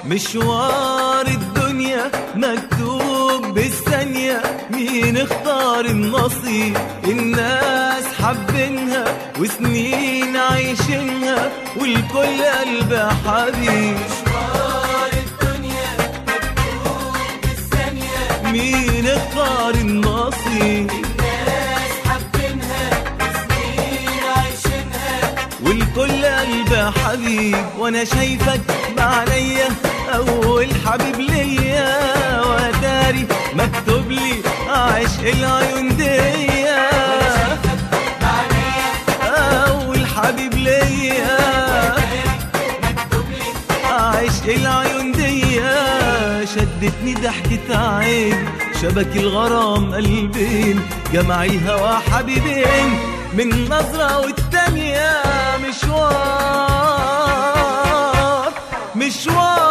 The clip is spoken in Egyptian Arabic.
مشوار الدنيا مكتوب بالثانية مين اختار النصيب الناس حابينها وسنين عايشينها والكل قلب حبيب مشوار الدنيا مكتوب بالثانية مين اختار النصيب الناس حابينها سنين عايشينها والكل قلب حبيب وانا شايفك بعليا اول حبيب ليا واتاري مكتوب لي عشق العيون ديا اول حبيب ليا عشق العيون ديا شدتني ضحكة عين شبك الغرام قلبين جمع الهوى حبيبين من نظرة والتانية مشوار مشوار